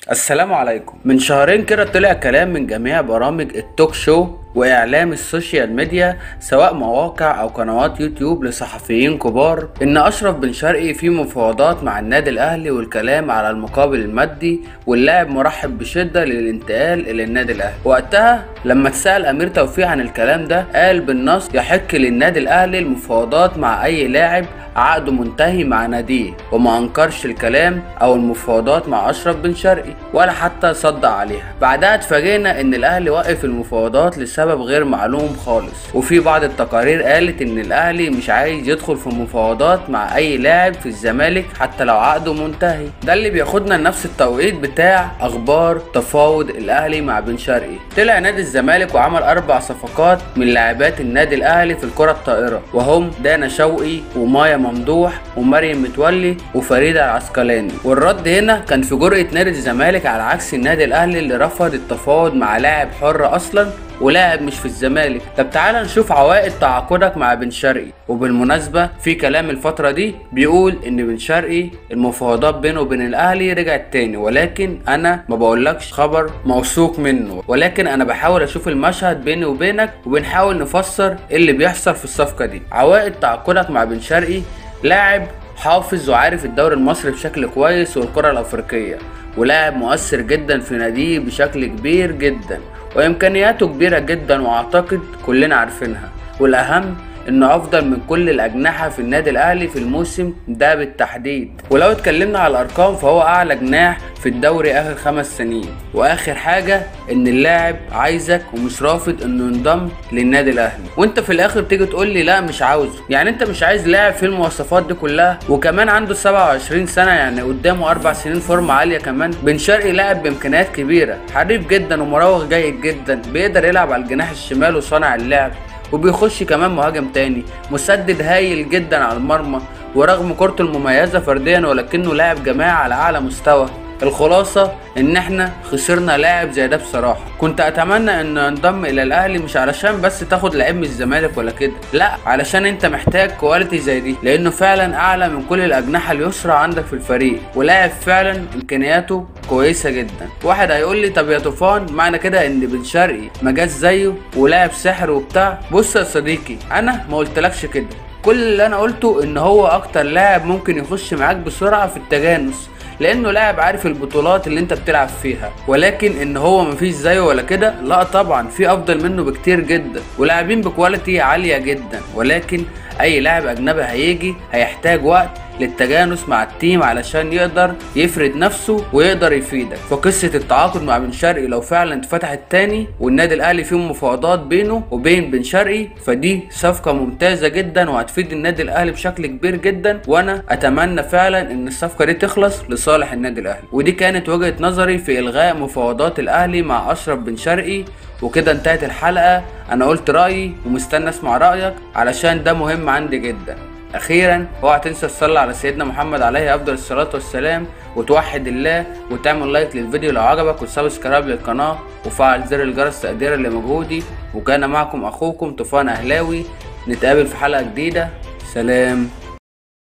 السلام عليكم من شهرين كده طلع كلام من جميع برامج التوك شو واعلام السوشيال ميديا سواء مواقع او قنوات يوتيوب لصحفيين كبار ان اشرف بن شرقي في مفاوضات مع النادي الاهلي والكلام على المقابل المادي واللاعب مرحب بشده للانتقال الى النادي الاهلي وقتها لما اتسال امير توفيق عن الكلام ده قال بالنص يحق للنادي الاهلي المفاوضات مع اي لاعب عقده منتهي مع ناديه وما انكرش الكلام او المفاوضات مع اشرف بن شرقي ولا حتى صدق عليها بعدها اتفاجئنا ان الاهلي وقف المفاوضات لسبب غير معلوم خالص وفي بعض التقارير قالت ان الاهلي مش عايز يدخل في مفاوضات مع اي لاعب في الزمالك حتى لو عقده منتهي ده اللي بياخدنا لنفس التوقيت بتاع اخبار تفاوض الاهلي مع بن شرقي طلع نادي الزمالك وعمل اربع صفقات من لاعبات النادي الاهلي في الكره الطائره وهم دانا شوقي ومايا ممدوح ومريم متولي وفريده العسقلاني والرد هنا كان في جرأة نادي الزمالك على عكس النادي الاهلي اللي رفض التفاوض مع لاعب حر اصلا ولاعب مش في الزمالك طب تعال نشوف عوائد تعاقدك مع بن شرقي وبالمناسبة في كلام الفترة دي بيقول ان بن شرقي المفاوضات بينه وبين الاهلي رجعت تاني ولكن انا ما بقولكش خبر موثوق منه ولكن انا بحاول اشوف المشهد بيني وبينك وبنحاول نفسر ايه اللي بيحصل في الصفقة دي عوائد تعاقدك مع بن شرقي لاعب حافظ وعارف الدوري المصري بشكل كويس والكرة الافريقية ولاعب مؤثر جدا في ناديه بشكل كبير جدا وامكانياته كبيرة جدا واعتقد كلنا عارفينها والاهم انه افضل من كل الاجنحه في النادي الاهلي في الموسم ده بالتحديد ولو اتكلمنا على الارقام فهو اعلى جناح في الدوري اخر خمس سنين واخر حاجه ان اللاعب عايزك ومش رافض انه ينضم للنادي الاهلي وانت في الاخر تيجي تقول لي لا مش عاوزه يعني انت مش عايز لاعب في المواصفات دي كلها وكمان عنده 27 سنه يعني قدامه اربع سنين فورمه عاليه كمان بن شرقي لاعب بامكانيات كبيره حريف جدا ومراوغ جيد جدا بيقدر يلعب على الجناح الشمال وصانع اللعب وبيخش كمان مهاجم تاني مسدد هايل جدا على المرمى ورغم كورته المميزة فرديا ولكنه لاعب جماعي على أعلى مستوى الخلاصة ان احنا خسرنا لاعب زي ده بصراحة كنت اتمنى انه ينضم الى الاهلي مش علشان بس تاخد لعيب من الزمالك ولا كده لا علشان انت محتاج كواليتي زي دي لانه فعلا اعلى من كل الاجنحة اليسرى عندك في الفريق ولاعب فعلا امكانياته كويسة جدا واحد هيقول لي طب يا طوفان معنى كده ان بن شرقي ما جاش زيه ولاعب سحر وبتاع بص يا صديقي انا ما قلتلكش كده كل اللي انا قلته ان هو اكتر لاعب ممكن يخش معاك بسرعة في التجانس لانه لاعب عارف البطولات اللي انت بتلعب فيها ولكن ان هو مفيش زيه ولا كده لا طبعا في افضل منه بكتير جدا ولاعبين بكواليتي عاليه جدا ولكن اي لاعب اجنبي هيجي هيحتاج وقت للتجانس مع التيم علشان يقدر يفرد نفسه ويقدر يفيدك فقصة التعاقد مع بن شرقي لو فعلا اتفتحت تاني والنادي الاهلي فيه مفاوضات بينه وبين بن شرقي فدي صفقة ممتازة جدا وهتفيد النادي الاهلي بشكل كبير جدا وانا اتمنى فعلا ان الصفقة دي تخلص لصالح النادي الاهلي ودي كانت وجهة نظري في الغاء مفاوضات الاهلي مع اشرف بن شرقي وكده انتهت الحلقة انا قلت رأيي ومستنى اسمع رأيك علشان ده مهم عندي جدا اخيرا اوعى تنسى تصلي على سيدنا محمد عليه افضل الصلاه والسلام وتوحد الله وتعمل لايك للفيديو لو عجبك وسبسكرايب للقناه وفعل زر الجرس تقديرا لمجهودي وكان معكم اخوكم طوفان اهلاوي نتقابل في حلقه جديده سلام